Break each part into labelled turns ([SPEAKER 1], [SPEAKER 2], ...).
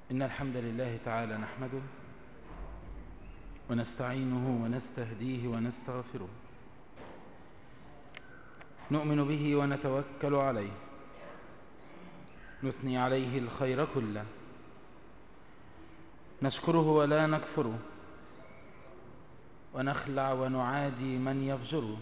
[SPEAKER 1] إن الحمد لله تعالى نحمده ونستعينه ونستهديه ونستغفره نؤمن به ونتوكل عليه نثني عليه الخير كله نشكره ولا نكفره ونخلع ونعادي من يفجره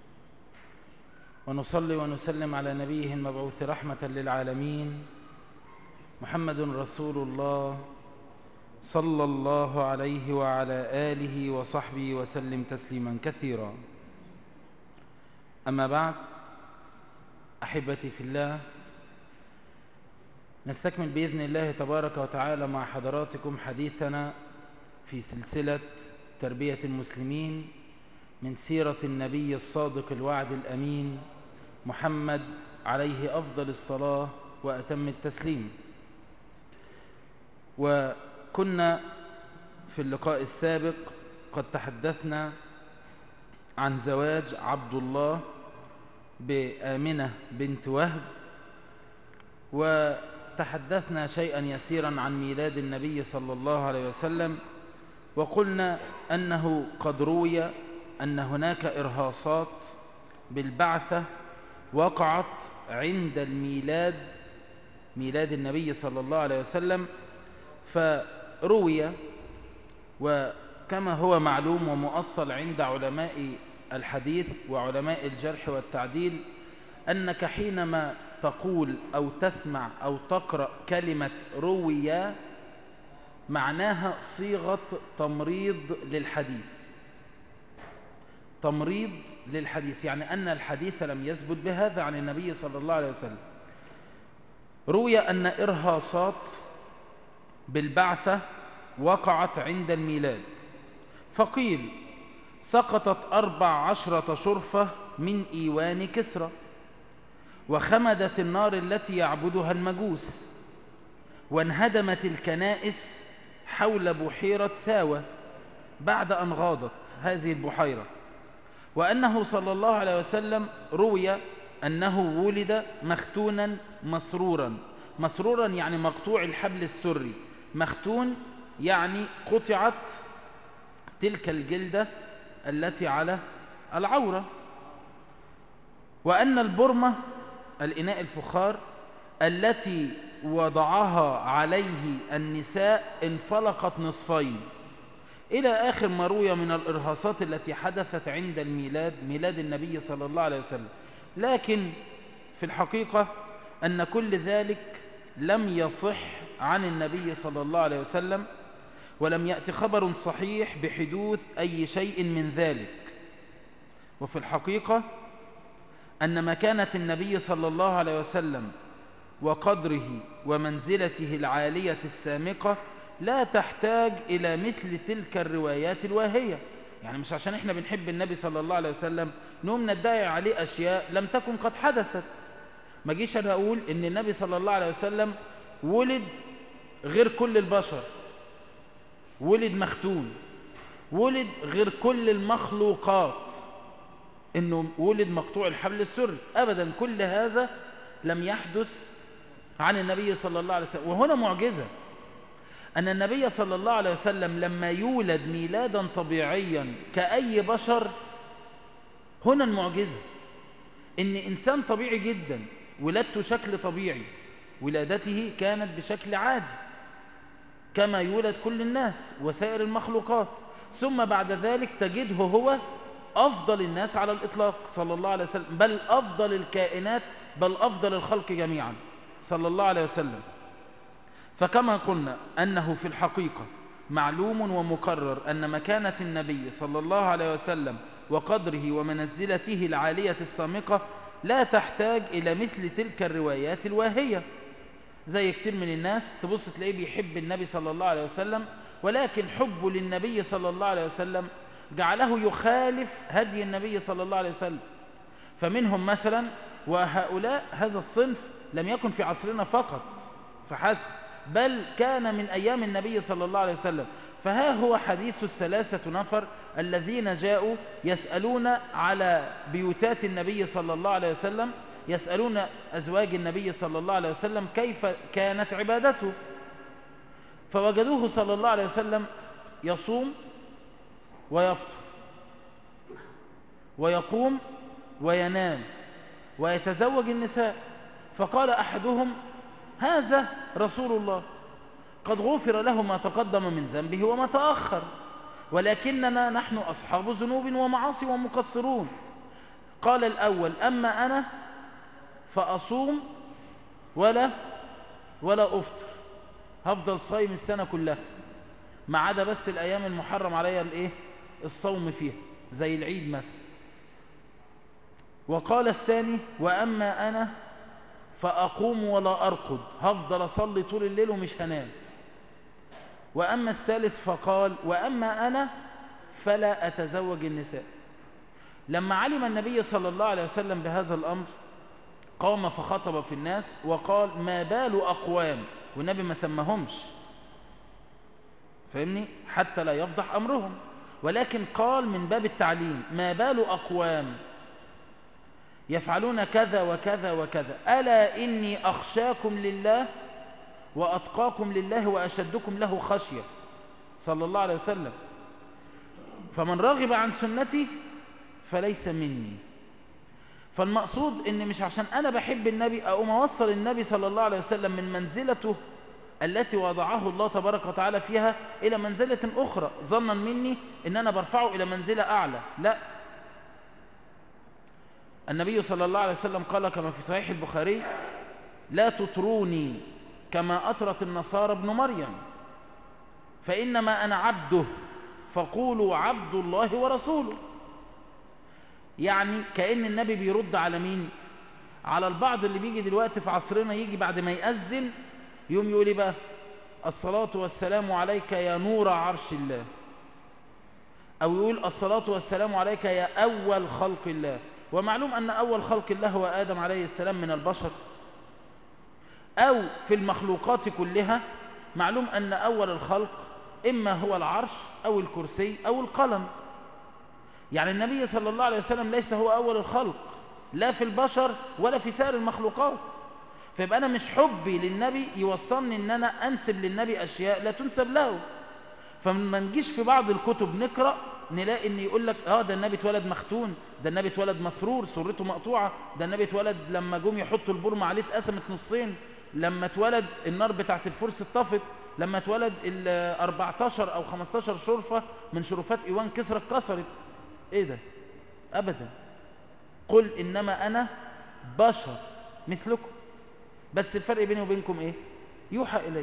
[SPEAKER 1] ونصلي ونسلم على نبيه المبعوث رحمة للعالمين محمد رسول الله صلى الله عليه وعلى آله وصحبه وسلم تسليما كثيرا أما بعد أحبتي في الله نستكمل بإذن الله تبارك وتعالى مع حضراتكم حديثنا في سلسلة تربية المسلمين من سيرة النبي الصادق الوعد الأمين محمد عليه أفضل الصلاة وأتم التسليم وكنا في اللقاء السابق قد تحدثنا عن زواج عبد الله بآمنة بنت وهب وتحدثنا شيئا يسيرا عن ميلاد النبي صلى الله عليه وسلم وقلنا أنه قد روي أن هناك إرهاصات بالبعثة وقعت عند الميلاد ميلاد النبي صلى الله عليه وسلم فروي وكما هو معلوم ومؤصل عند علماء الحديث وعلماء الجرح والتعديل أنك حينما تقول أو تسمع أو تقرأ كلمة روي معناها صيغة تمريض للحديث تمريض للحديث يعني أن الحديث لم يثبت بهذا عن النبي صلى الله عليه وسلم روي أن إرهاصات بالبعثة وقعت عند الميلاد فقيل سقطت أربع عشرة شرفة من إيوان كسرى وخمدت النار التي يعبدها المجوس وانهدمت الكنائس حول بحيرة ساوة بعد أن غاضت هذه البحيرة وأنه صلى الله عليه وسلم روي أنه ولد مختونا مسرورا مسرورا يعني مقطوع الحبل السري مختون يعني قطعت تلك الجلدة التي على العورة وأن البرمة الإناء الفخار التي وضعها عليه النساء انفلقت نصفين إلى آخر ما روي من الإرهاصات التي حدثت عند الميلاد ميلاد النبي صلى الله عليه وسلم لكن في الحقيقة أن كل ذلك لم يصح عن النبي صلى الله عليه وسلم ولم يأتي خبر صحيح بحدوث أي شيء من ذلك وفي الحقيقة أن مكانة النبي صلى الله عليه وسلم وقدره ومنزلته العالية السامقة لا تحتاج إلى مثل تلك الروايات الواهية يعني مش عشان احنا بنحب النبي صلى الله عليه وسلم نقوم ندعي عليه أشياء لم تكن قد حدثت ما جيش أنا أقول إن النبي صلى الله عليه وسلم ولد غير كل البشر ولد مختون ولد غير كل المخلوقات انه ولد مقطوع الحبل السري ابدا كل هذا لم يحدث عن النبي صلى الله عليه وسلم وهنا معجزة أن النبي صلى الله عليه وسلم لما يولد ميلادا طبيعيا كأي بشر هنا المعجزة إن إنسان طبيعي جدا ولادته شكل طبيعي ولادته كانت بشكل عادي كما يولد كل الناس وسائر المخلوقات ثم بعد ذلك تجده هو أفضل الناس على الإطلاق صلى الله عليه وسلم بل أفضل الكائنات بل أفضل الخلق جميعا صلى الله عليه وسلم فكما قلنا أنه في الحقيقة معلوم ومكرر أن مكانة النبي صلى الله عليه وسلم وقدره ومنزلته العالية السامقة لا تحتاج إلى مثل تلك الروايات الواهية زي كتير من الناس تبص تلاقيه بيحب النبي صلى الله عليه وسلم ولكن حبه للنبي صلى الله عليه وسلم جعله يخالف هدي النبي صلى الله عليه وسلم فمنهم مثلا وهؤلاء هذا الصنف لم يكن في عصرنا فقط فحسب بل كان من أيام النبي صلى الله عليه وسلم فها هو حديث الثلاثة نفر الذين جاءوا يسألون على بيوتات النبي صلى الله عليه وسلم يسألون أزواج النبي صلى الله عليه وسلم كيف كانت عبادته فوجدوه صلى الله عليه وسلم يصوم ويفطر ويقوم وينام ويتزوج النساء فقال أحدهم هذا رسول الله قد غفر له ما تقدم من ذنبه وما تأخر ولكننا نحن أصحاب ذنوب ومعاصي ومقصرون قال الأول أما أنا فأصوم ولا ولا أفطر هفضل صايم السنة كلها ما عدا بس الأيام المحرم عليا الإيه الصوم فيها زي العيد مثلا وقال الثاني وأما أنا فأقوم ولا أرقد هفضل أصلي طول الليل ومش هنام وأما الثالث فقال وأما أنا فلا أتزوج النساء لما علم النبي صلى الله عليه وسلم بهذا الأمر قام فخطب في الناس وقال ما بال أقوام والنبي ما سمهمش فاهمني حتى لا يفضح أمرهم ولكن قال من باب التعليم ما بال أقوام يفعلون كذا وكذا وكذا ألا إني أخشاكم لله وأتقاكم لله وأشدكم له خشية صلى الله عليه وسلم فمن رغب عن سنتي فليس مني فالمقصود ان مش عشان انا بحب النبي اقوم اوصل النبي صلى الله عليه وسلم من منزلته التي وضعه الله تبارك وتعالى فيها الى منزلة اخرى ظنا مني ان انا برفعه الى منزلة اعلى لا النبي صلى الله عليه وسلم قال كما في صحيح البخاري لا تطروني كما أطرت النصارى ابن مريم فإنما أنا عبده فقولوا عبد الله ورسوله يعني كأن النبي بيرد على مين على البعض اللي بيجي دلوقتي في عصرنا يجي بعد ما يأذن يوم يقول بقى الصلاة والسلام عليك يا نور عرش الله أو يقول الصلاة والسلام عليك يا أول خلق الله ومعلوم أن أول خلق الله هو آدم عليه السلام من البشر أو في المخلوقات كلها معلوم أن أول الخلق إما هو العرش أو الكرسي أو القلم يعني النبي صلى الله عليه وسلم ليس هو أول الخلق لا في البشر ولا في سائر المخلوقات فيبقى أنا مش حبي للنبي يوصلني أن أنا أنسب للنبي أشياء لا تنسب له فما نجيش في بعض الكتب نقرأ نلاقي ان يقول لك اه ده النبي اتولد مختون ده النبي اتولد مسرور سرته مقطوعه ده النبي اتولد لما جم يحطوا البرمه عليه اتقسمت نصين لما اتولد النار بتاعت الفرس اتطفت لما اتولد ال 14 او 15 شرفه من شرفات ايوان كسرى اتكسرت ايه ده ابدا قل انما انا بشر مثلكم بس الفرق بيني وبينكم ايه يوحى الي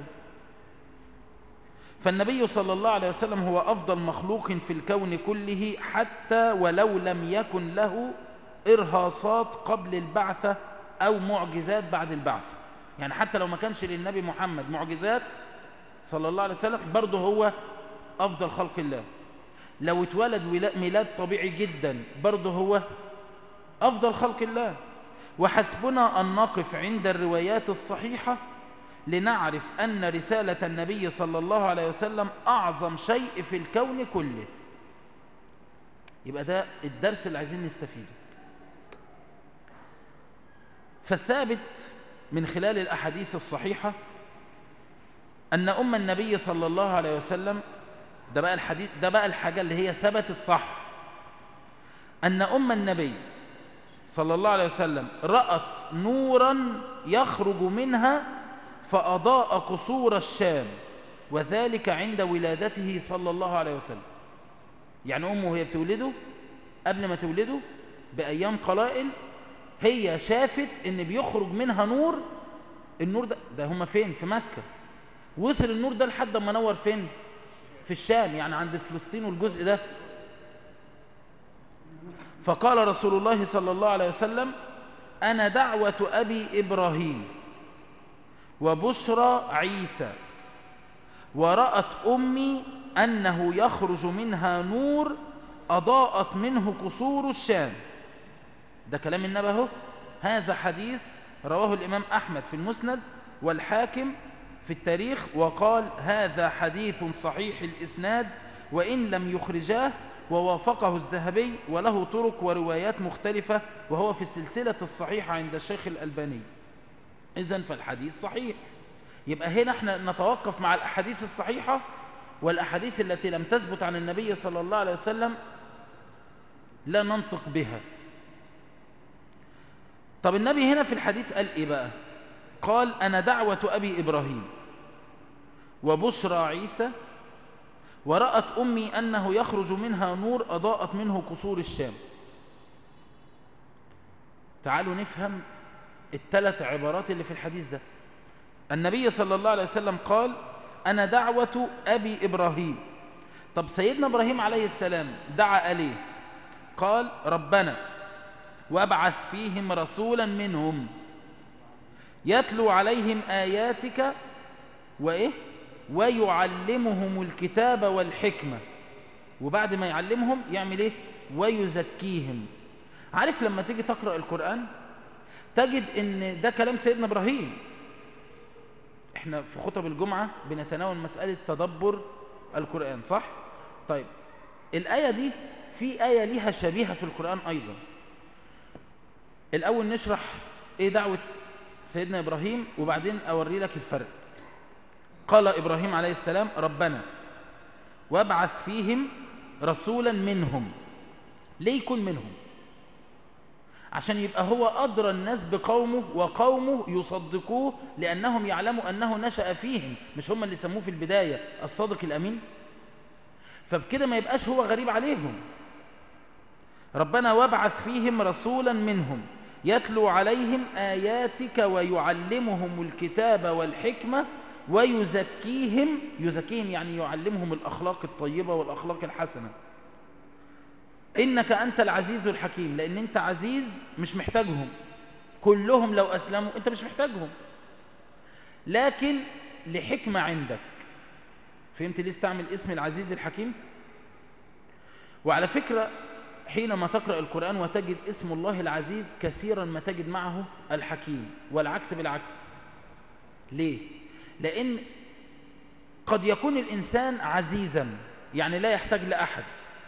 [SPEAKER 1] فالنبي صلى الله عليه وسلم هو أفضل مخلوق في الكون كله حتى ولو لم يكن له إرهاصات قبل البعثة أو معجزات بعد البعثة يعني حتى لو ما كانش للنبي محمد معجزات صلى الله عليه وسلم برضه هو أفضل خلق الله لو اتولد ميلاد طبيعي جدا برضه هو أفضل خلق الله وحسبنا أن نقف عند الروايات الصحيحة لنعرف أن رسالة النبي صلى الله عليه وسلم أعظم شيء في الكون كله يبقى ده الدرس اللي عايزين نستفيده فالثابت من خلال الأحاديث الصحيحة أن أم النبي صلى الله عليه وسلم ده بقى الحديث ده بقى الحاجة اللي هي ثبتت صح أن أم النبي صلى الله عليه وسلم رأت نورا يخرج منها فأضاء قصور الشام وذلك عند ولادته صلى الله عليه وسلم يعني أمه وهي بتولده قبل ما تولده بأيام قلائل هي شافت ان بيخرج منها نور النور ده ده هم فين في مكة وصل النور ده لحد ما نور فين في الشام يعني عند فلسطين والجزء ده فقال رسول الله صلى الله عليه وسلم أنا دعوة أبي إبراهيم وبشرى عيسى ورأت أمي أنه يخرج منها نور أضاءت منه قصور الشام ده كلام النبي اهو هذا حديث رواه الإمام أحمد في المسند والحاكم في التاريخ وقال هذا حديث صحيح الإسناد وإن لم يخرجاه ووافقه الذهبي وله طرق وروايات مختلفة وهو في السلسلة الصحيحة عند الشيخ الألباني إذن فالحديث صحيح يبقى هنا احنا نتوقف مع الأحاديث الصحيحة والأحاديث التي لم تثبت عن النبي صلى الله عليه وسلم لا ننطق بها طب النبي هنا في الحديث قال ايه بقى قال أنا دعوة أبي إبراهيم وبشرى عيسى ورأت أمي أنه يخرج منها نور أضاءت منه قصور الشام تعالوا نفهم الثلاث عبارات اللي في الحديث ده النبي صلى الله عليه وسلم قال أنا دعوة أبي إبراهيم طب سيدنا إبراهيم عليه السلام دعا أليه قال ربنا وابعث فيهم رسولا منهم يتلو عليهم آياتك وإيه ويعلمهم الكتاب والحكمة وبعد ما يعلمهم يعمل إيه ويزكيهم عارف لما تيجي تقرأ القرآن تجد ان ده كلام سيدنا إبراهيم احنا في خطب الجمعة بنتناول مسألة تدبر القرآن صح؟ طيب الآية دي في آية ليها شبيهة في القرآن أيضا الأول نشرح إيه دعوة سيدنا إبراهيم وبعدين أوري لك الفرق قال إبراهيم عليه السلام ربنا وابعث فيهم رسولا منهم ليه يكون منهم عشان يبقى هو أدرى الناس بقومه وقومه يصدقوه لأنهم يعلموا أنه نشأ فيهم مش هم اللي سموه في البداية الصادق الأمين فبكده ما يبقاش هو غريب عليهم ربنا وابعث فيهم رسولا منهم يتلو عليهم آياتك ويعلمهم الكتاب والحكمة ويزكيهم يزكيهم يعني يعلمهم الأخلاق الطيبة والأخلاق الحسنة إنك أنت العزيز الحكيم لأن أنت عزيز مش محتاجهم كلهم لو أسلموا أنت مش محتاجهم لكن لحكمة عندك فهمت ليه استعمل اسم العزيز الحكيم وعلى فكرة حينما تقرأ القرآن وتجد اسم الله العزيز كثيرا ما تجد معه الحكيم والعكس بالعكس ليه؟ لأن قد يكون الإنسان عزيزا يعني لا يحتاج لأحد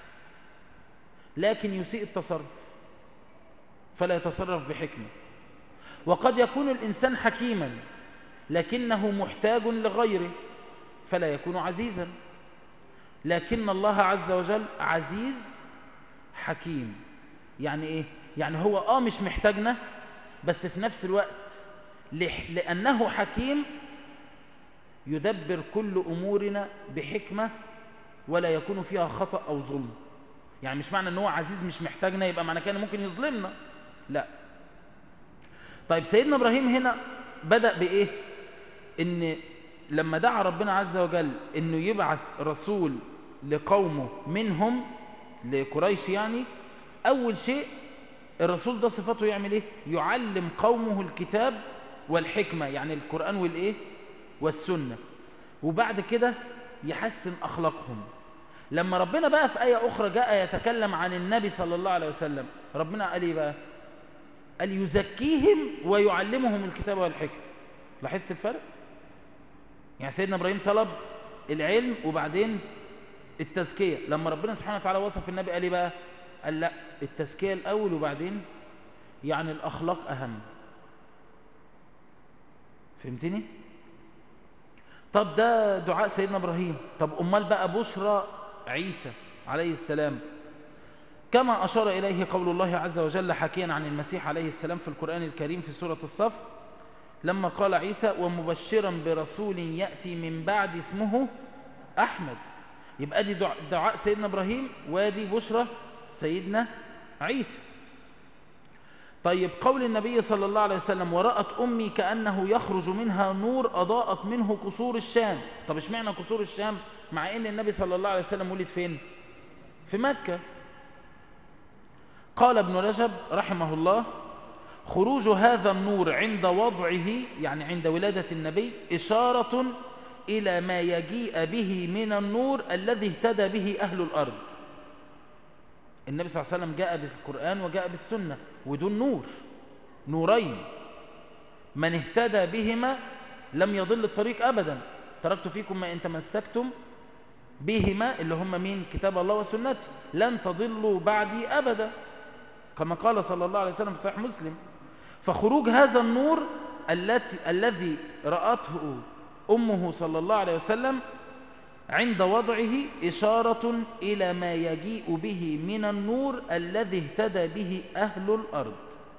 [SPEAKER 1] لكن يسيء التصرف فلا يتصرف بحكمة وقد يكون الإنسان حكيما لكنه محتاج لغيره فلا يكون عزيزا لكن الله عز وجل عزيز حكيم يعني ايه يعني هو اه مش محتاجنا بس في نفس الوقت لأنه حكيم يدبر كل أمورنا بحكمة ولا يكون فيها خطأ أو ظلم يعني مش معنى ان هو عزيز مش محتاجنا يبقى معنى كان ممكن يظلمنا لا طيب سيدنا ابراهيم هنا بدأ بايه ان لما دعا ربنا عز وجل انه يبعث رسول لقومه منهم لقريش يعني اول شيء الرسول ده صفاته يعمل ايه يعلم قومه الكتاب والحكمة يعني القرآن والايه والسنة وبعد كده يحسن اخلاقهم لما ربنا بقى في آية أخرى جاء يتكلم عن النبي صلى الله عليه وسلم ربنا قال إيه بقى قال يزكيهم ويعلمهم الكتاب والحكمة لاحظت الفرق يعني سيدنا إبراهيم طلب العلم وبعدين التزكية لما ربنا سبحانه وتعالى وصف النبي قال إيه بقى قال لا التزكية الأول وبعدين يعني الأخلاق أهم فهمتني طب ده دعاء سيدنا إبراهيم طب أمال بقى بشرى عيسى عليه السلام كما أشار إليه قول الله عز وجل حكيا عن المسيح عليه السلام في القرآن الكريم في سورة الصف لما قال عيسى ومبشرا برسول يأتي من بعد اسمه أحمد يبقى دي دعاء سيدنا إبراهيم وادي بشرى سيدنا عيسى طيب قول النبي صلى الله عليه وسلم ورأت أمي كأنه يخرج منها نور أضاءت منه قصور الشام طب اشمعنى قصور الشام مع ان النبي صلى الله عليه وسلم ولد فين في مكة قال ابن رجب رحمه الله خروج هذا النور عند وضعه يعني عند ولادة النبي إشارة إلى ما يجيء به من النور الذي اهتدى به أهل الأرض النبي صلى الله عليه وسلم جاء بالقرآن وجاء بالسنة ودول نور نورين من اهتدى بهما لم يضل الطريق أبدا تركت فيكم ما إن تمسكتم بهما اللي هم مين كتاب الله وسنتي لن تضلوا بعدي أبدا كما قال صلى الله عليه وسلم في صحيح مسلم فخروج هذا النور التي الذي رأته أمه صلى الله عليه وسلم عند وضعه إشارة إلى ما يجيء به من النور الذي اهتدى به أهل الأرض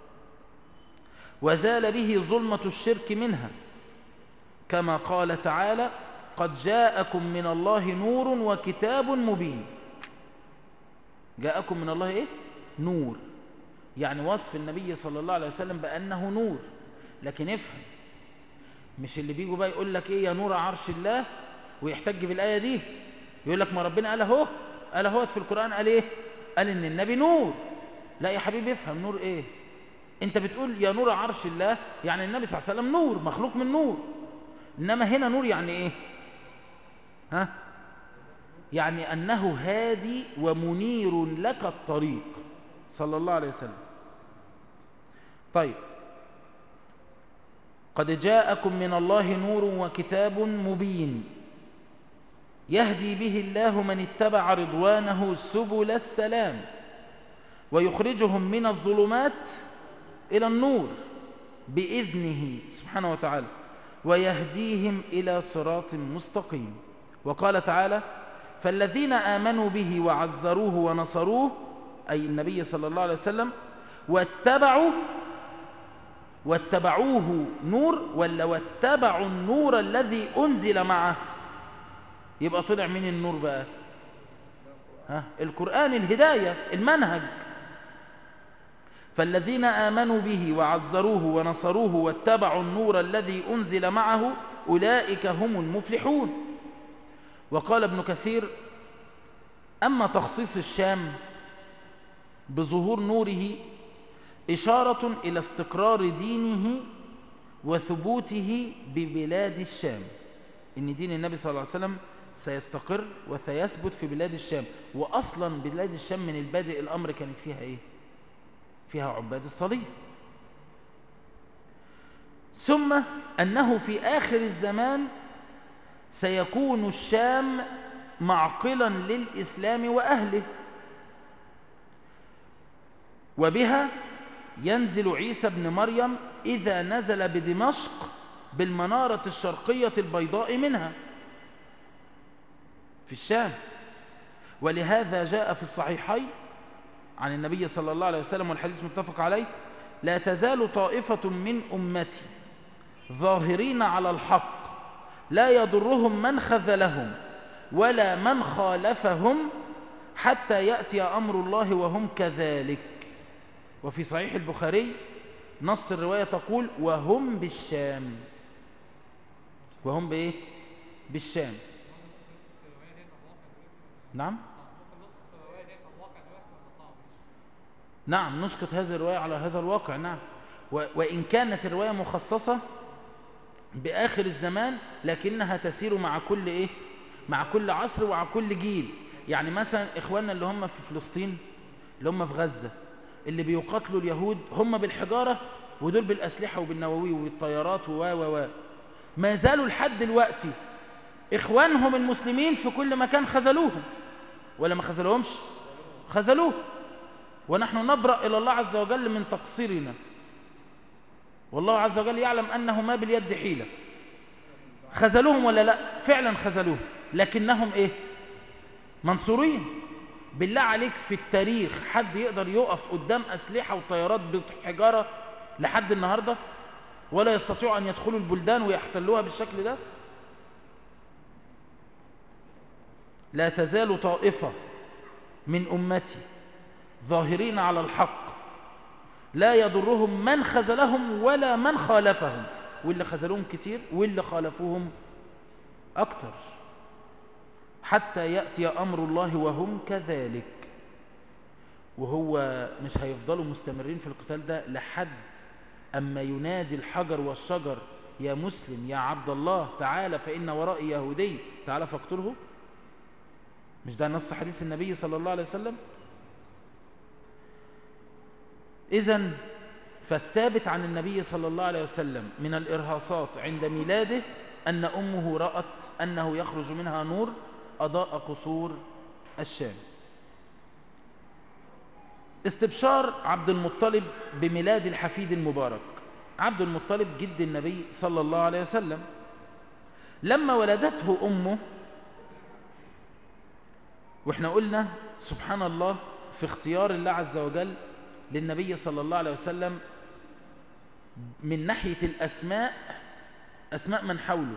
[SPEAKER 1] وزال به ظلمة الشرك منها كما قال تعالى قد جاءكم من الله نور وكتاب مبين جاءكم من الله إيه؟ نور يعني وصف النبي صلى الله عليه وسلم بأنه نور لكن افهم مش اللي بيجوا بقى يقول لك ايه يا نور عرش الله ويحتج بالآية دي يقول لك ما ربنا قال اهو قال اهو في القرآن قال ايه قال ان النبي نور لا يا حبيبي افهم نور ايه انت بتقول يا نور عرش الله يعني النبي صلى الله عليه وسلم نور مخلوق من نور انما هنا نور يعني ايه ها يعني انه هادي ومنير لك الطريق صلى الله عليه وسلم طيب قد جاءكم من الله نور وكتاب مبين يهدي به الله من اتبع رضوانه سبل السلام ويخرجهم من الظلمات إلى النور بإذنه سبحانه وتعالى ويهديهم إلى صراط مستقيم وقال تعالى فالذين آمنوا به وعزروه ونصروه أي النبي صلى الله عليه وسلم واتبعوا واتبعوه نور ولا واتبعوا النور الذي أنزل معه يبقى طلع من النور بقى ها القرآن الهداية المنهج فالذين آمنوا به وعزروه ونصروه واتبعوا النور الذي أنزل معه أولئك هم المفلحون وقال ابن كثير أما تخصيص الشام بظهور نوره إشارة إلى استقرار دينه وثبوته ببلاد الشام إن دين النبي صلى الله عليه وسلم سيستقر وسيثبت في بلاد الشام وأصلا بلاد الشام من البادئ الأمر كانت فيها إيه؟ فيها عباد الصليب ثم أنه في آخر الزمان سيكون الشام معقلا للإسلام وأهله وبها ينزل عيسى بن مريم إذا نزل بدمشق بالمنارة الشرقية البيضاء منها في الشام ولهذا جاء في الصحيحين عن النبي صلى الله عليه وسلم والحديث متفق عليه لا تزال طائفة من أمتي ظاهرين على الحق لا يضرهم من خذلهم ولا من خالفهم حتى يأتي أمر الله وهم كذلك وفي صحيح البخاري نص الرواية تقول وهم بالشام وهم بإيه؟ بالشام نعم نعم نسقط هذه الرواية على هذا الواقع نعم وإن كانت الرواية مخصصة بآخر الزمان لكنها تسير مع كل إيه؟ مع كل عصر ومع كل جيل يعني مثلا إخواننا اللي هم في فلسطين اللي هم في غزة اللي بيقاتلوا اليهود هم بالحجارة ودول بالأسلحة وبالنووي وبالطيارات و و و ما زالوا لحد دلوقتي إخوانهم المسلمين في كل مكان خذلوهم ولا ما خذلوهمش خذلوه ونحن نبرأ إلى الله عز وجل من تقصيرنا والله عز وجل يعلم أنه ما باليد حيلة خذلوهم ولا لا فعلا خذلوهم لكنهم إيه منصورين بالله عليك في التاريخ حد يقدر يقف قدام أسلحة وطيارات بحجارة لحد النهاردة ولا يستطيعوا أن يدخلوا البلدان ويحتلوها بالشكل ده لا تزال طائفة من أمتي ظاهرين على الحق لا يضرهم من خذلهم ولا من خالفهم واللي خذلوهم كتير واللي خالفوهم أكتر حتى يأتي أمر الله وهم كذلك وهو مش هيفضلوا مستمرين في القتال ده لحد أما ينادي الحجر والشجر يا مسلم يا عبد الله تعالى فإن ورائي يهودي تعالى فاقتله مش ده نص حديث النبي صلى الله عليه وسلم إذا فالثابت عن النبي صلى الله عليه وسلم من الإرهاصات عند ميلاده أن أمه رأت أنه يخرج منها نور أضاء قصور الشام استبشار عبد المطلب بميلاد الحفيد المبارك عبد المطلب جد النبي صلى الله عليه وسلم لما ولدته أمه واحنا قلنا سبحان الله في اختيار الله عز وجل للنبي صلى الله عليه وسلم من ناحية الأسماء أسماء من حوله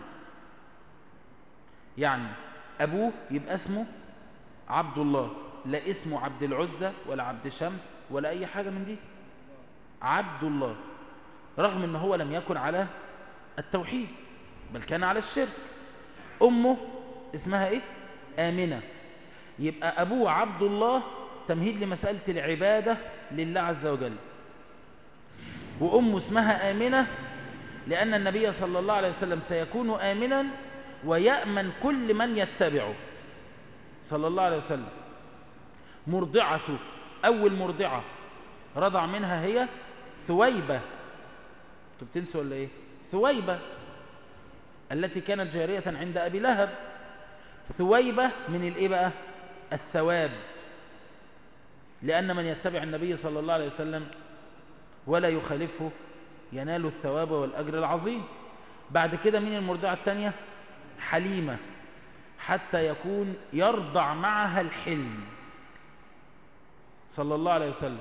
[SPEAKER 1] يعني أبوه يبقى اسمه عبد الله لا اسمه عبد العزة ولا عبد شمس ولا أي حاجة من دي عبد الله رغم أنه هو لم يكن على التوحيد بل كان على الشرك أمه اسمها إيه؟ آمنة يبقى أبوه عبد الله تمهيد لمسألة العبادة لله عز وجل وأمه اسمها آمنة لأن النبي صلى الله عليه وسلم سيكون آمنا ويأمن كل من يتبعه صلى الله عليه وسلم مرضعته أول مرضعة رضع منها هي ثويبة انتوا بتنسوا ولا ايه ثويبة التي كانت جارية عند أبي لهب ثويبة من الايه بقى الثواب لأن من يتبع النبي صلى الله عليه وسلم ولا يخالفه ينال الثواب والأجر العظيم بعد كده من المرضعة الثانية حليمة حتى يكون يرضع معها الحلم صلى الله عليه وسلم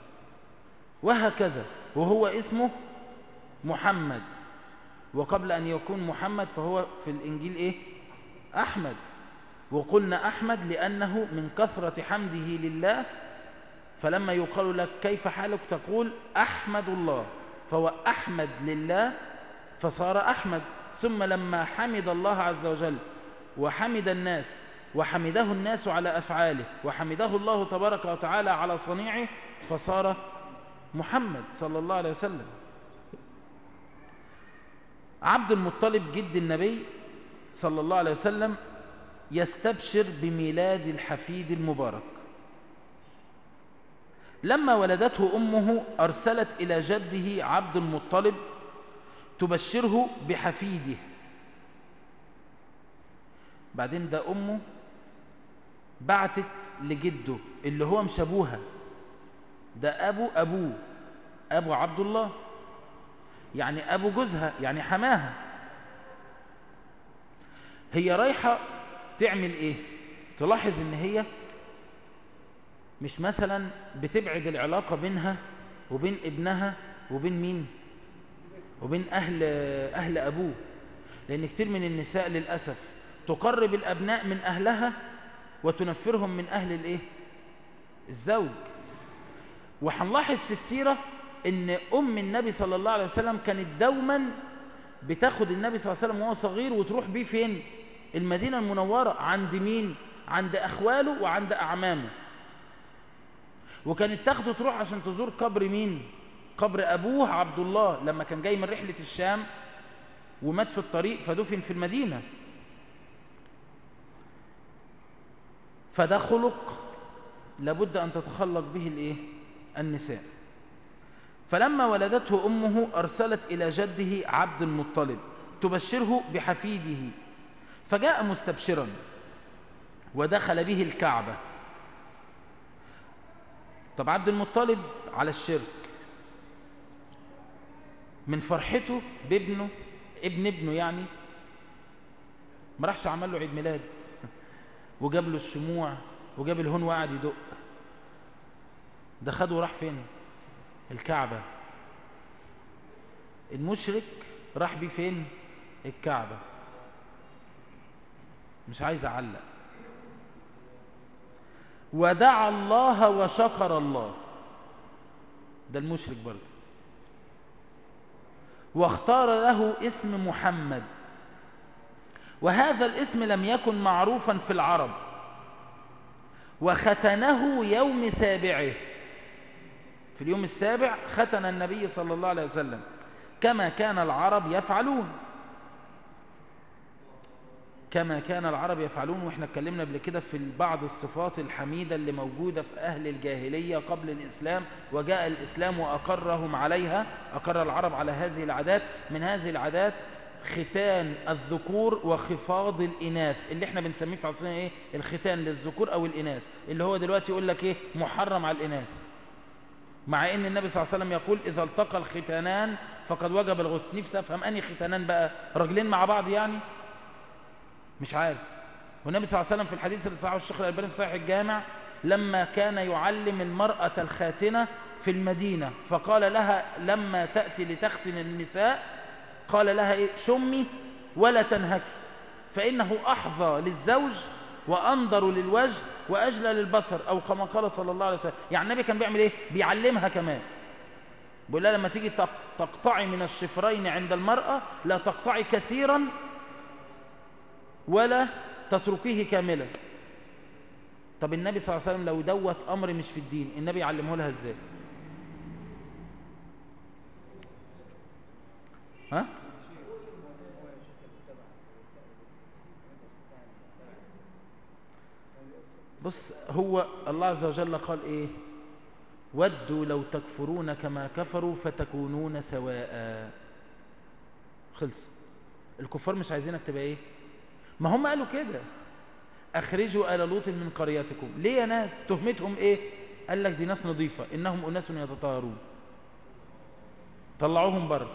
[SPEAKER 1] وهكذا وهو اسمه محمد وقبل أن يكون محمد فهو في الإنجيل إيه؟ أحمد وقلنا أحمد لأنه من كثرة حمده لله فلما يقال لك كيف حالك تقول أحمد الله فهو أحمد لله فصار أحمد ثم لما حمد الله عز وجل وحمد الناس وحمده الناس على أفعاله وحمده الله تبارك وتعالى على صنيعه فصار محمد صلى الله عليه وسلم عبد المطلب جد النبي صلى الله عليه وسلم يستبشر بميلاد الحفيد المبارك لما ولدته أمه أرسلت إلى جده عبد المطلب تبشره بحفيده بعدين ده أمه بعتت لجده اللي هو مش أبوها ده أبو أبوه أبو عبد الله يعني أبو جوزها يعني حماها هي رايحة تعمل إيه تلاحظ إن هي مش مثلا بتبعد العلاقة بينها وبين ابنها وبين مين وبين أهل, أهل أبوه لأن كتير من النساء للأسف تقرب الأبناء من أهلها وتنفرهم من أهل الإيه الزوج وهنلاحظ في السيرة ان ام النبي صلى الله عليه وسلم كانت دوما بتاخد النبي صلى الله عليه وسلم وهو صغير وتروح بيه فين المدينة المنورة عند مين عند اخواله وعند اعمامه وكانت تاخده تروح عشان تزور قبر مين قبر ابوه عبد الله لما كان جاي من رحلة الشام ومات في الطريق فدفن في المدينة فده خلق لابد ان تتخلق به الايه النساء فلما ولدته أمه أرسلت إلى جده عبد المطلب تبشره بحفيده فجاء مستبشرا ودخل به الكعبة طب عبد المطلب على الشرك من فرحته بابنه ابن ابنه يعني ما راحش عمل له عيد ميلاد وجاب له الشموع وجاب الهون وقعد يدق ده خده وراح فين الكعبة المشرك راح بيه فين الكعبة مش عايز اعلق ودعا الله وشكر الله ده المشرك برضه واختار له اسم محمد وهذا الاسم لم يكن معروفا في العرب وختنه يوم سابعه في اليوم السابع ختن النبي صلى الله عليه وسلم كما كان العرب يفعلون كما كان العرب يفعلون واحنا اتكلمنا قبل كده في بعض الصفات الحميدة اللي موجودة في أهل الجاهلية قبل الإسلام وجاء الإسلام وأقرهم عليها أقر العرب على هذه العادات من هذه العادات ختان الذكور وخفاض الإناث اللي احنا بنسميه في عصرنا ايه الختان للذكور أو الإناث اللي هو دلوقتي يقول لك ايه محرم على الإناث مع ان النبي صلى الله عليه وسلم يقول اذا التقى الختانان فقد وجب الغسل نفسي افهم اني ختانان بقى راجلين مع بعض يعني مش عارف والنبي صلى الله عليه وسلم في الحديث اللي صححه الشيخ الألباني في صحيح الجامع لما كان يعلم المرأة الخاتنة في المدينة فقال لها لما تأتي لتختن النساء قال لها إيه شمي ولا تنهكي فإنه أحظى للزوج وأنظر للوجه وأجلى للبصر أو كما قال صلى الله عليه وسلم يعني النبي كان بيعمل إيه بيعلمها كمان بيقول لها لما تيجي تقطعي من الشفرين عند المرأة لا تقطعي كثيرا ولا تتركيه كاملا طب النبي صلى الله عليه وسلم لو دوت أمر مش في الدين النبي يعلمه لها إزاي ها بص هو الله عز وجل قال ايه ودوا لو تكفرون كما كفروا فتكونون سواء خلص الكفار مش عايزينك تبقى ايه ما هم قالوا كده اخرجوا آل لوط من قريتكم ليه يا ناس تهمتهم ايه قال لك دي ناس نظيفة انهم اناس يتطهرون طلعوهم بره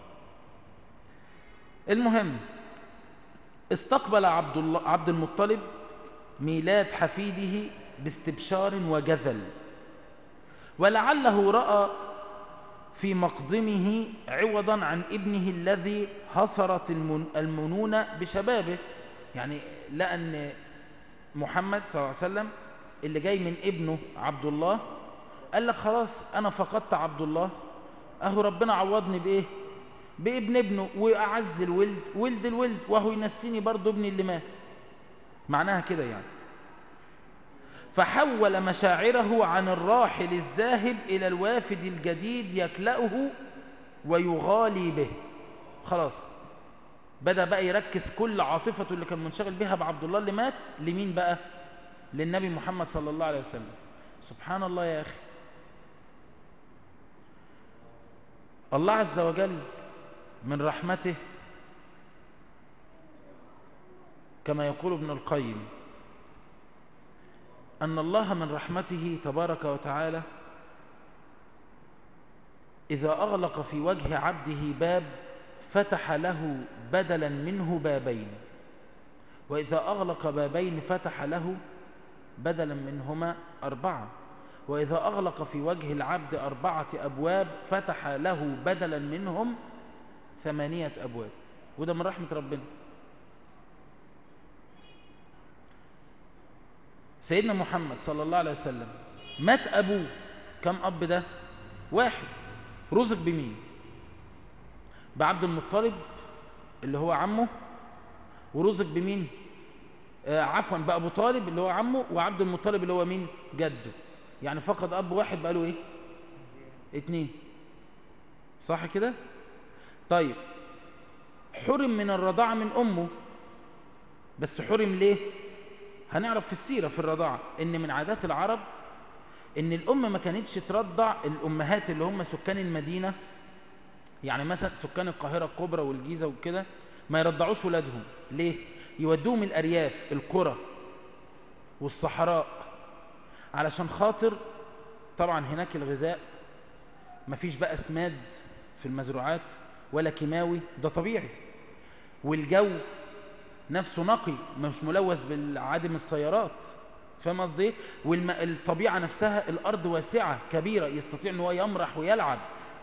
[SPEAKER 1] المهم استقبل عبد الله عبد المطلب ميلاد حفيده باستبشار وجذل ولعله رأى في مقدمه عوضا عن ابنه الذي هصرت المنون بشبابه يعني لأن محمد صلى الله عليه وسلم اللي جاي من ابنه عبد الله قال لك خلاص أنا فقدت عبد الله أهو ربنا عوضني بإيه بابن ابنه وأعز الولد ولد الولد وهو ينسيني برضه ابني اللي مات معناها كده يعني فحول مشاعره عن الراحل الذاهب إلى الوافد الجديد يكلأه ويغالي به خلاص بدأ بقى يركز كل عاطفته اللي كان منشغل بها بعبد الله اللي مات لمين بقى للنبي محمد صلى الله عليه وسلم سبحان الله يا أخي الله عز وجل من رحمته كما يقول ابن القيم أن الله من رحمته تبارك وتعالى إذا أغلق في وجه عبده باب فتح له بدلا منه بابين وإذا أغلق بابين فتح له بدلا منهما أربعة وإذا أغلق في وجه العبد أربعة أبواب فتح له بدلا منهم ثمانية أبواب وده من رحمة ربنا سيدنا محمد صلى الله عليه وسلم مات أبوه كم أب ده واحد رزق بمين بعبد المطلب اللي هو عمه ورزق بمين آه عفوا بأبو طالب اللي هو عمه وعبد المطلب اللي هو مين جده يعني فقد أب واحد بقى له إيه اتنين صح كده طيب حرم من الرضاعة من أمه بس حرم ليه هنعرف في السيرة في الرضاعة ان من عادات العرب ان الام ما كانتش ترضع الامهات اللي هم سكان المدينة يعني مثلا سكان القاهرة الكبرى والجيزة وكده ما يرضعوش ولادهم ليه يودوهم الارياف القرى والصحراء علشان خاطر طبعا هناك الغذاء مفيش بقى اسماد في المزروعات ولا كيماوي ده طبيعي والجو نفسه نقي مش ملوث بالعادم السيارات فاهم قصدي ايه والطبيعه نفسها الارض واسعه كبيره يستطيع ان هو يمرح ويلعب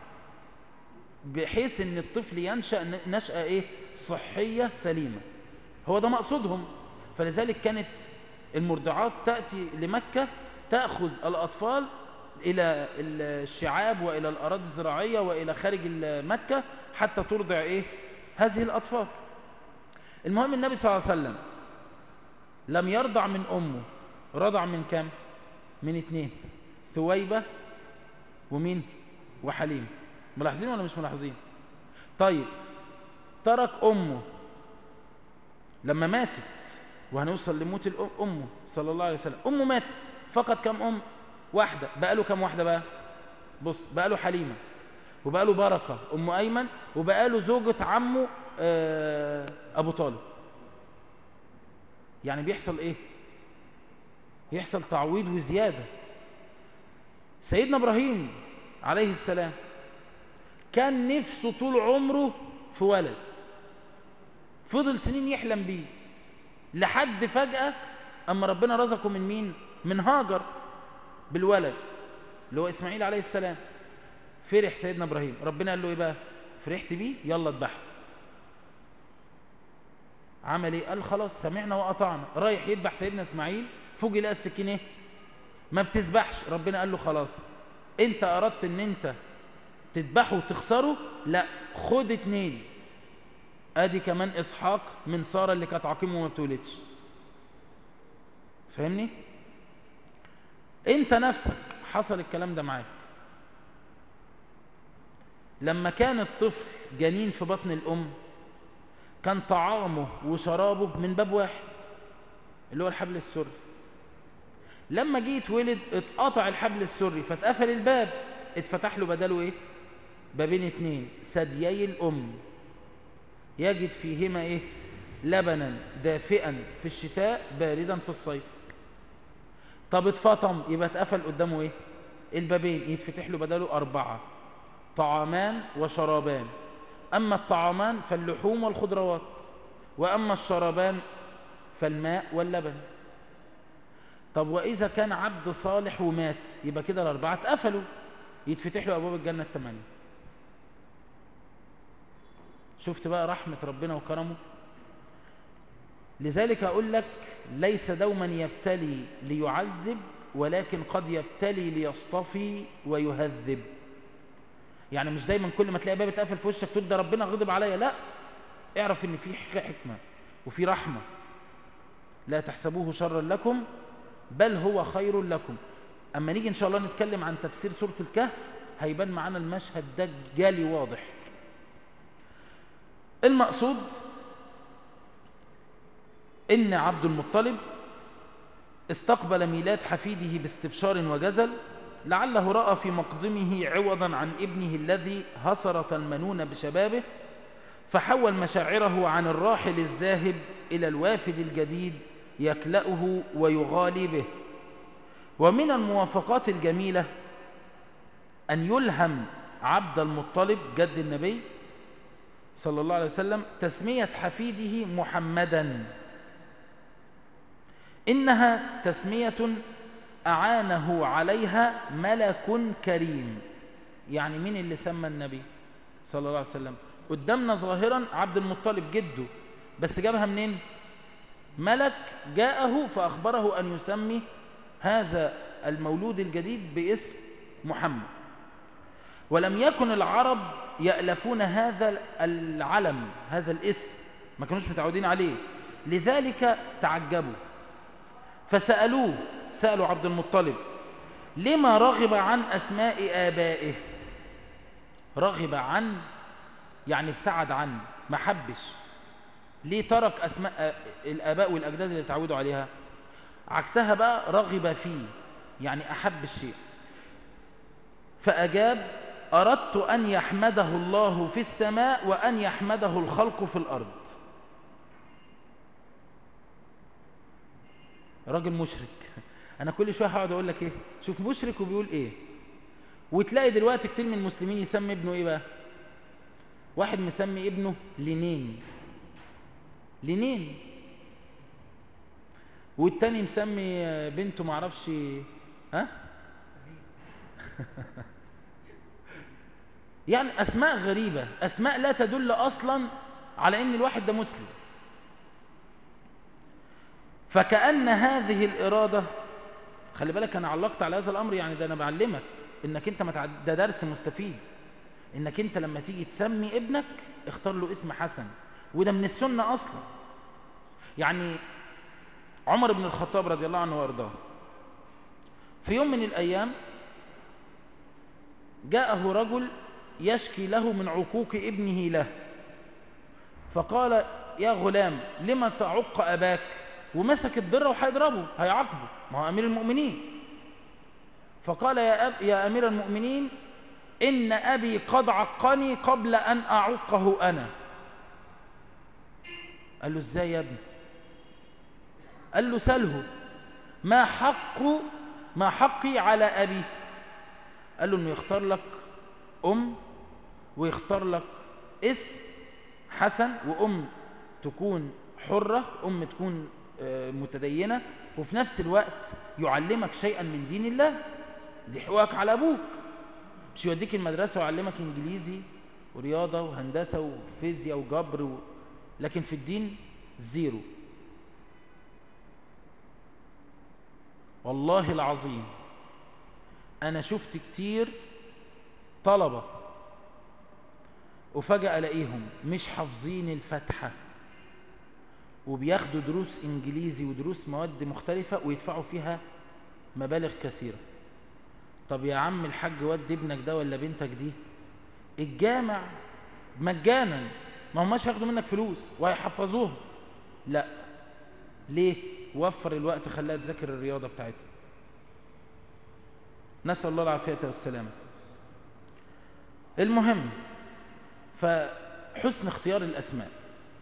[SPEAKER 1] بحيث ان الطفل ينشا نشاه ايه صحيه سليمه هو ده مقصودهم فلذلك كانت المرضعات تاتي لمكه تاخذ الاطفال الى الشعاب والى الاراضي الزراعيه والى خارج مكه حتى ترضع ايه هذه الاطفال المهم النبي صلى الله عليه وسلم لم يرضع من أمه رضع من كم من اتنين ثويبة ومين وحليم ملاحظين ولا مش ملاحظين طيب ترك أمه لما ماتت وهنوصل لموت أمه صلى الله عليه وسلم أمه ماتت فقط كم أم واحدة بقى له كم واحدة بقى بص بقى له حليمة وبقى له بركة أم أيمن وبقى له زوجة عمه أبو طالب يعني بيحصل إيه يحصل تعويض وزيادة سيدنا إبراهيم عليه السلام كان نفسه طول عمره في ولد فضل سنين يحلم بيه لحد فجأة أما ربنا رزقه من مين من هاجر بالولد اللي هو إسماعيل عليه السلام فرح سيدنا إبراهيم ربنا قال له إيه بقى فرحت بيه يلا اذبحه عمل ايه قال خلاص سمعنا وأطعنا رايح يذبح سيدنا إسماعيل فوجئ لقى السكين ايه ما بتذبحش ربنا قال له خلاص انت اردت ان انت تذبحه وتخسره لا خد اتنين ادي كمان اسحاق من ساره اللي كانت عقيمه وما بتولدش فاهمني انت نفسك حصل الكلام ده معاك لما كان الطفل جنين في بطن الام كان طعامه وشرابه من باب واحد اللي هو الحبل السري لما جه يتولد اتقطع الحبل السري فاتقفل الباب اتفتح له بداله ايه بابين اتنين ثديي الام يجد فيهما ايه لبنا دافئا في الشتاء باردا في الصيف طب اتفطم يبقى اتقفل قدامه ايه البابين يتفتح له بداله اربعه طعامان وشرابان اما الطعامان فاللحوم والخضروات واما الشرابان فالماء واللبن طب وإذا كان عبد صالح ومات يبقى كده الأربعة اتقفلوا يتفتح له أبواب الجنة الثمانية شفت بقى رحمة ربنا وكرمه لذلك أقول لك ليس دوما يبتلي ليعذب ولكن قد يبتلي ليصطفي ويهذب يعني مش دايما كل ما تلاقي باب اتقفل في وشك تقول ده ربنا غضب عليا لا اعرف ان في حكمة وفي رحمة لا تحسبوه شرا لكم بل هو خير لكم أما نيجي إن شاء الله نتكلم عن تفسير سورة الكهف هيبان معانا المشهد ده جالي واضح المقصود إن عبد المطلب استقبل ميلاد حفيده باستبشار وجزل لعله رأى في مقدمه عوضا عن ابنه الذي هصر المنون بشبابه فحول مشاعره عن الراحل الذاهب إلى الوافد الجديد يكلأه ويغالي به ومن الموافقات الجميلة أن يلهم عبد المطلب جد النبي صلى الله عليه وسلم تسمية حفيده محمدا إنها تسمية أعانه عليها ملك كريم يعني مين اللي سمى النبي صلى الله عليه وسلم قدامنا ظاهرا عبد المطلب جده بس جابها منين ملك جاءه فأخبره أن يسمي هذا المولود الجديد باسم محمد ولم يكن العرب يألفون هذا العلم هذا الاسم ما كانوش متعودين عليه لذلك تعجبوا فسألوه سألوا عبد المطلب لما رغب عن أسماء آبائه رغب عن يعني ابتعد عن ما حبش ليه ترك أسماء الآباء والأجداد اللي تعودوا عليها عكسها بقى رغب فيه يعني أحب الشيء فأجاب أردت أن يحمده الله في السماء وأن يحمده الخلق في الأرض راجل مشرك أنا كل شوية هقعد أقول لك إيه شوف مشرك وبيقول إيه وتلاقي دلوقتي كتير من المسلمين يسمي ابنه إيه بقى واحد مسمي ابنه لينين لينين والتاني مسمي بنته معرفش ها يعني أسماء غريبة أسماء لا تدل أصلا على أن الواحد ده مسلم فكأن هذه الإرادة خلي بالك أنا علقت على هذا الأمر يعني ده أنا بعلمك إنك أنت متعد... ده درس مستفيد إنك أنت لما تيجي تسمي ابنك اختار له اسم حسن وده من السنة أصلا يعني عمر بن الخطاب رضي الله عنه وارضاه في يوم من الأيام جاءه رجل يشكي له من عقوق ابنه له فقال يا غلام لما تعق أباك ومسك الضرة وهيضربه هيعاقبه ما هو أمير المؤمنين فقال يا, أب يا أمير المؤمنين إن أبي قد عقني قبل أن أعقه أنا قال له ازاي يا ابني قال له سله ما حق ما حقي على أبي قال له انه يختار لك أم ويختار لك اسم حسن وأم تكون حرة أم تكون آه، متدينة وفي نفس الوقت يعلمك شيئا من دين الله دي حقوقك على أبوك مش يوديك المدرسة ويعلمك إنجليزي ورياضة وهندسة وفيزياء وجبر و... لكن في الدين زيرو والله العظيم أنا شفت كتير طلبة وفجأة ألاقيهم مش حافظين الفاتحة وبياخدوا دروس إنجليزي ودروس مواد مختلفة ويدفعوا فيها مبالغ كثيرة طب يا عم الحاج ود ابنك ده ولا بنتك دي الجامع مجانا ما هماش هياخدوا منك فلوس وهيحفظوهم لا ليه وفر الوقت خلاها تذاكر الرياضة بتاعتها نسأل الله العافية والسلامة المهم فحسن اختيار الأسماء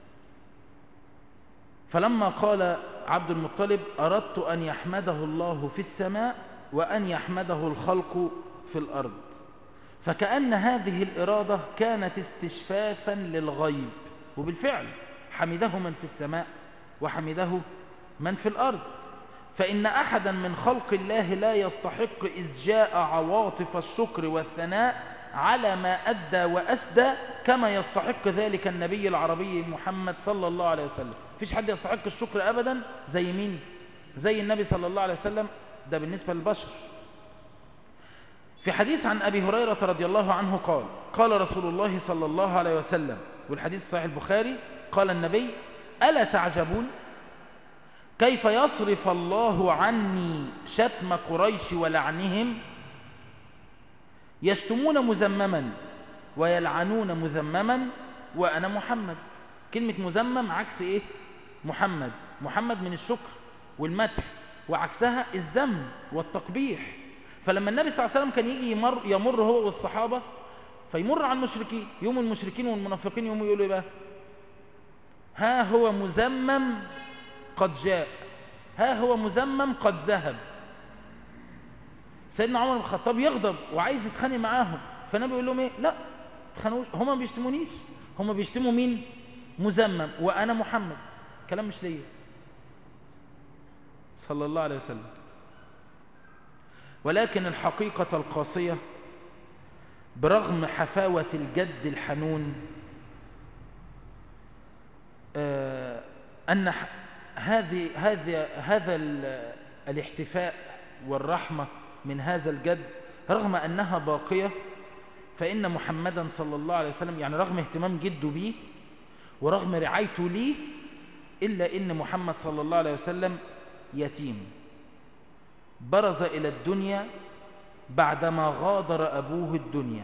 [SPEAKER 1] فلما قال عبد المطلب أردت أن يحمده الله في السماء وأن يحمده الخلق في الأرض فكأن هذه الإرادة كانت استشفافا للغيب وبالفعل حمده من في السماء وحمده من في الأرض فإن أحدا من خلق الله لا يستحق إذ جاء عواطف الشكر والثناء على ما أدى وأسدى كما يستحق ذلك النبي العربي محمد صلى الله عليه وسلم فيش حد يستحق الشكر أبدا زي مين زي النبي صلى الله عليه وسلم ده بالنسبة للبشر في حديث عن أبي هريرة رضي الله عنه قال قال رسول الله صلى الله عليه وسلم والحديث في صحيح البخاري قال النبي ألا تعجبون كيف يصرف الله عني شتم قريش ولعنهم يشتمون مزمما ويلعنون مذمما وأنا محمد كلمة مزمم عكس إيه محمد محمد من الشكر والمدح وعكسها الذم والتقبيح فلما النبي صلى الله عليه وسلم كان يجي يمر, يمر هو والصحابة فيمر على المشركين يوم المشركين والمنافقين يوم يقولوا ايه بقى ها هو مزمم قد جاء ها هو مزمم قد ذهب سيدنا عمر بن الخطاب يغضب وعايز يتخانق معاهم فالنبي يقول لهم ايه لا تخانقوش هم ما بيشتمونيش هم بيشتموا مين مزمم وانا محمد كلام مش ليا صلى الله عليه وسلم ولكن الحقيقة القاسية برغم حفاوة الجد الحنون آه أن هذه هذه هذا الاحتفاء والرحمة من هذا الجد رغم أنها باقية فإن محمدا صلى الله عليه وسلم يعني رغم اهتمام جده بيه ورغم رعايته ليه إلا إن محمد صلى الله عليه وسلم يتيم برز إلى الدنيا بعدما غادر أبوه الدنيا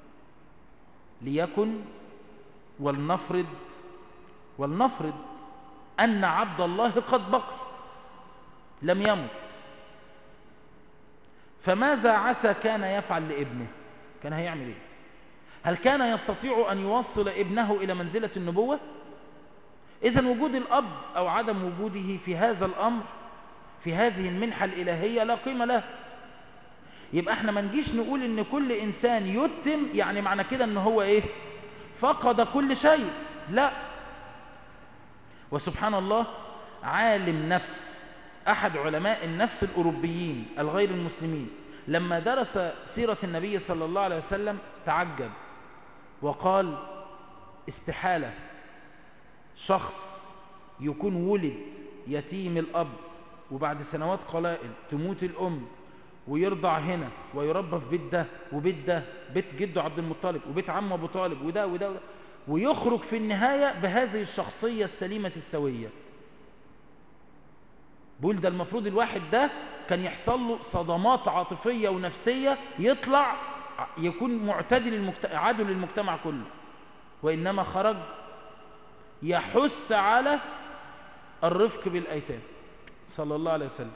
[SPEAKER 1] ليكن ولنفرض ولنفرض أن عبد الله قد بقي لم يمت فماذا عسى كان يفعل لابنه كان هيعمل ايه هل كان يستطيع أن يوصل ابنه إلى منزلة النبوة إذا وجود الأب أو عدم وجوده في هذا الأمر في هذه المنحة الإلهية لا قيمة له يبقى احنا ما نجيش نقول ان كل انسان يتم يعني معنى كده ان هو ايه فقد كل شيء لا وسبحان الله عالم نفس احد علماء النفس الاوروبيين الغير المسلمين لما درس سيرة النبي صلى الله عليه وسلم تعجب وقال استحالة شخص يكون ولد يتيم الأب وبعد سنوات قلائل تموت الأم ويرضع هنا ويربى في بيت ده وبيت ده بيت جده عبد المطلب وبيت عمه أبو طالب وده وده, وده ويخرج في النهاية بهذه الشخصية السليمة السوية بقول ده المفروض الواحد ده كان يحصل له صدمات عاطفية ونفسية يطلع يكون معتدل المجت... عادل للمجتمع كله وإنما خرج يحث على الرفق بالأيتام صلى الله عليه وسلم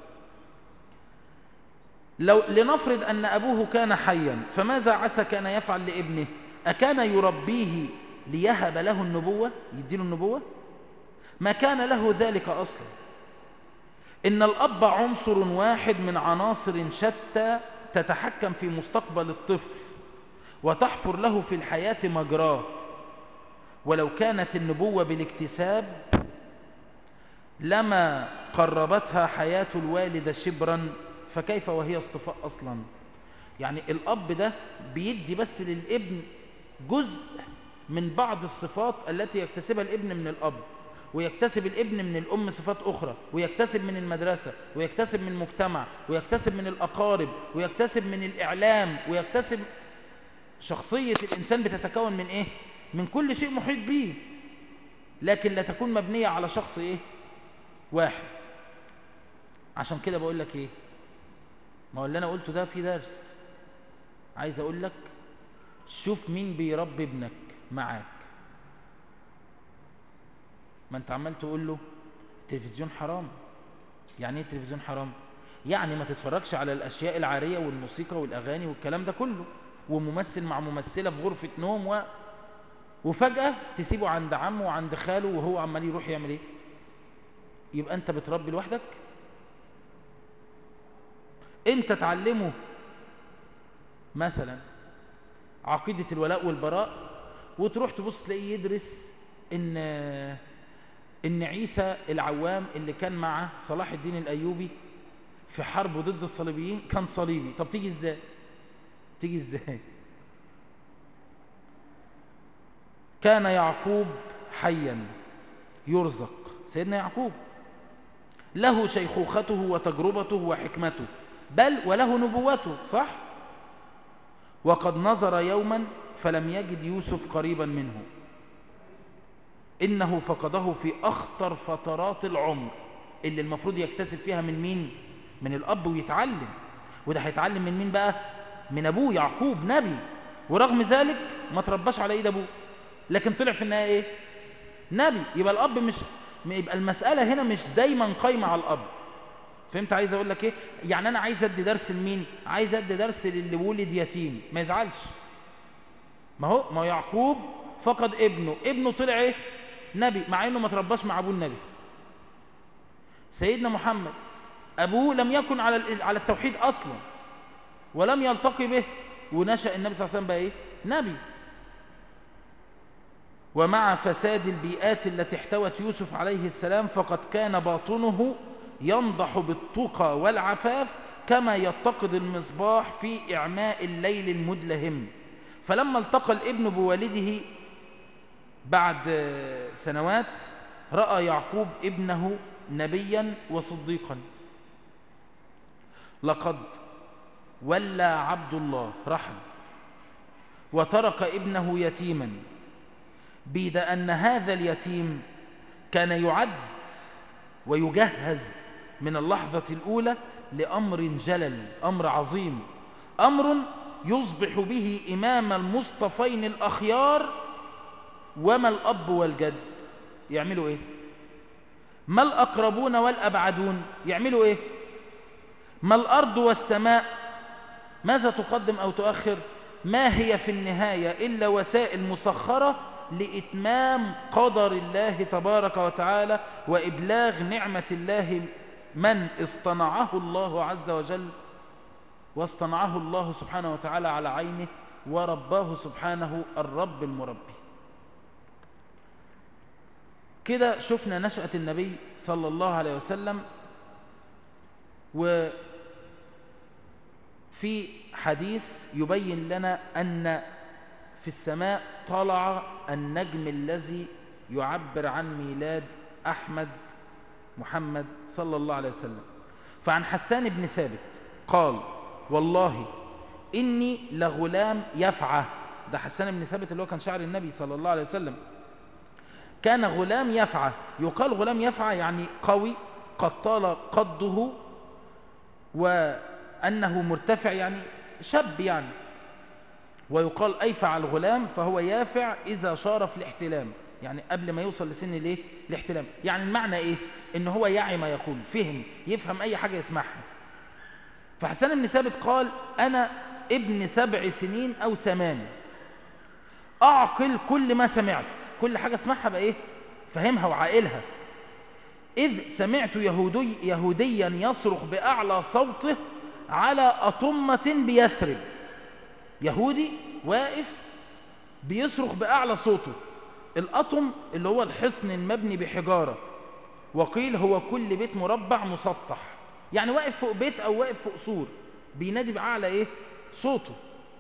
[SPEAKER 1] لو لنفرض أن أبوه كان حيا فماذا عسى كان يفعل لابنه أكان يربيه ليهب له النبوة يديله النبوة ما كان له ذلك أصلا إن الأب عنصر واحد من عناصر شتى تتحكم في مستقبل الطفل وتحفر له في الحياة مجراه ولو كانت النبوة بالاكتساب لما قربتها حياة الوالد شبرا فكيف وهي اصطفاء أصلا يعني الأب ده بيدي بس للابن جزء من بعض الصفات التي يكتسبها الابن من الأب ويكتسب الابن من الأم صفات أخرى ويكتسب من المدرسة ويكتسب من المجتمع ويكتسب من الأقارب ويكتسب من الإعلام ويكتسب شخصية الإنسان بتتكون من إيه؟ من كل شيء محيط به لكن لا تكون مبنية على شخص إيه؟ واحد عشان كده بقول لك إيه؟ ما هو اللي أنا قلته ده في درس عايز أقول لك شوف مين بيربي ابنك معاك ما انت عمال تقول له التلفزيون حرام يعني ايه التلفزيون حرام يعني ما تتفرجش على الاشياء العاريه والموسيقى والاغاني والكلام ده كله وممثل مع ممثله في غرفه نوم و... وفجاه تسيبه عند عمه وعند خاله وهو عمال يروح يعمل ايه يبقى انت بتربي لوحدك انت تعلمه مثلا عقيده الولاء والبراء وتروح تبص تلاقيه يدرس ان ان عيسى العوام اللي كان مع صلاح الدين الايوبي في حرب ضد الصليبيين كان صليبي طب تيجي ازاي تيجي ازاي كان يعقوب حيا يرزق سيدنا يعقوب له شيخوخته وتجربته وحكمته بل وله نبوته صح وقد نظر يوما فلم يجد يوسف قريبا منه إنه فقده في أخطر فترات العمر اللي المفروض يكتسب فيها من مين؟ من الأب ويتعلم وده هيتعلم من مين بقى؟ من أبوه يعقوب نبي ورغم ذلك ما ترباش على إيد أبوه لكن طلع في النهاية إيه؟ نبي يبقى الأب مش يبقى المسألة هنا مش دايما قايمة على الأب فهمت عايز أقول لك إيه؟ يعني أنا عايز أدي درس لمين؟ عايز أدي درس للي ولد يتيم ما يزعلش ما هو ما يعقوب فقد ابنه ابنه طلع إيه؟ نبي مع انه ما ترباش مع ابوه النبي سيدنا محمد ابوه لم يكن على على التوحيد اصلا ولم يلتقي به ونشا النبي صلى الله عليه وسلم بقى ايه نبي ومع فساد البيئات التي احتوت يوسف عليه السلام فقد كان باطنه ينضح بالتقى والعفاف كما يتقد المصباح في إعماء الليل المدلهم فلما التقى الابن بوالده بعد سنوات رأى يعقوب ابنه نبيا وصديقا لقد ولى عبد الله رحل وترك ابنه يتيما بيد أن هذا اليتيم كان يعد ويجهز من اللحظة الأولى لأمر جلل أمر عظيم أمر يصبح به إمام المصطفين الأخيار وما الأب والجد يعملوا إيه ما الأقربون والأبعدون يعملوا إيه ما الأرض والسماء ماذا تقدم أو تؤخر ما هي في النهاية إلا وسائل مسخرة لإتمام قدر الله تبارك وتعالى وإبلاغ نعمة الله من اصطنعه الله عز وجل واصطنعه الله سبحانه وتعالى على عينه ورباه سبحانه الرب المربي كده شفنا نشأة النبي صلى الله عليه وسلم وفي حديث يبين لنا أن في السماء طلع النجم الذي يعبر عن ميلاد أحمد محمد صلى الله عليه وسلم فعن حسان بن ثابت قال والله إني لغلام يفعى ده حسان بن ثابت اللي هو كان شعر النبي صلى الله عليه وسلم كان غلام يفعى يقال غلام يفعى يعني قوي قد طال قده وأنه مرتفع يعني شاب يعني ويقال أيفع الغلام فهو يافع إذا شار في الاحتلام يعني قبل ما يوصل لسن الايه الاحتلام يعني المعنى ايه ان هو يعي ما يقول فهم يفهم اي حاجة يسمعها فحسان بن ثابت قال انا ابن سبع سنين او ثمان اعقل كل ما سمعت كل حاجة اسمعها بقى ايه فهمها وعائلها اذ سمعت يهودي يهوديا يصرخ باعلى صوته على اطمة بيثرب يهودي واقف بيصرخ باعلى صوته الأطم اللي هو الحصن المبني بحجارة وقيل هو كل بيت مربع مسطح يعني واقف فوق بيت أو واقف فوق سور بينادي بأعلى إيه صوته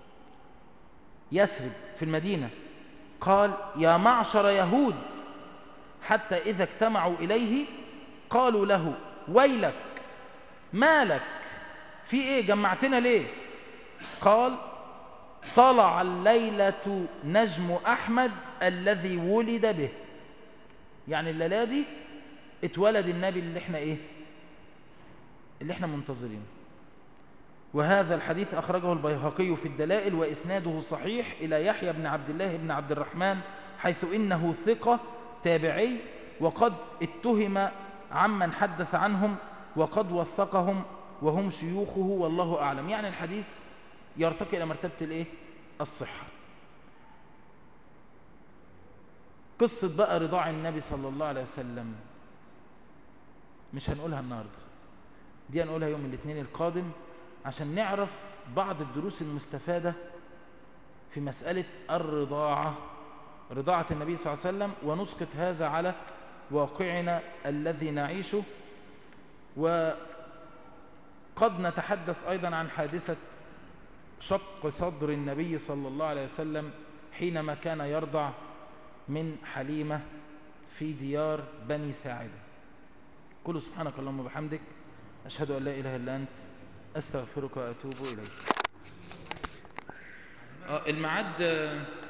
[SPEAKER 1] يثرب في المدينة قال يا معشر يهود حتى إذا اجتمعوا إليه قالوا له ويلك مالك في إيه جمعتنا ليه قال طلع الليلة نجم أحمد الذي ولد به يعني الليلة دي اتولد النبي اللي احنا ايه اللي احنا منتظرينه وهذا الحديث أخرجه البيهقي في الدلائل وإسناده صحيح إلى يحيى بن عبد الله بن عبد الرحمن حيث إنه ثقة تابعي وقد اتهم عمن حدث عنهم وقد وثقهم وهم شيوخه والله أعلم يعني الحديث يرتقي إلى مرتبة الإيه؟ الصحة قصة بقى رضاع النبي صلى الله عليه وسلم مش هنقولها النهاردة دي هنقولها يوم الاثنين القادم عشان نعرف بعض الدروس المستفادة في مسألة الرضاعة رضاعة النبي صلى الله عليه وسلم ونسقط هذا على واقعنا الذي نعيشه وقد نتحدث أيضا عن حادثة شق صدر النبي صلى الله عليه وسلم حينما كان يرضع من حليمة في ديار بني ساعدة قل سبحانك اللهم وبحمدك أشهد أن لا إله إلا أنت أستغفرك وأتوب إليك الميعاد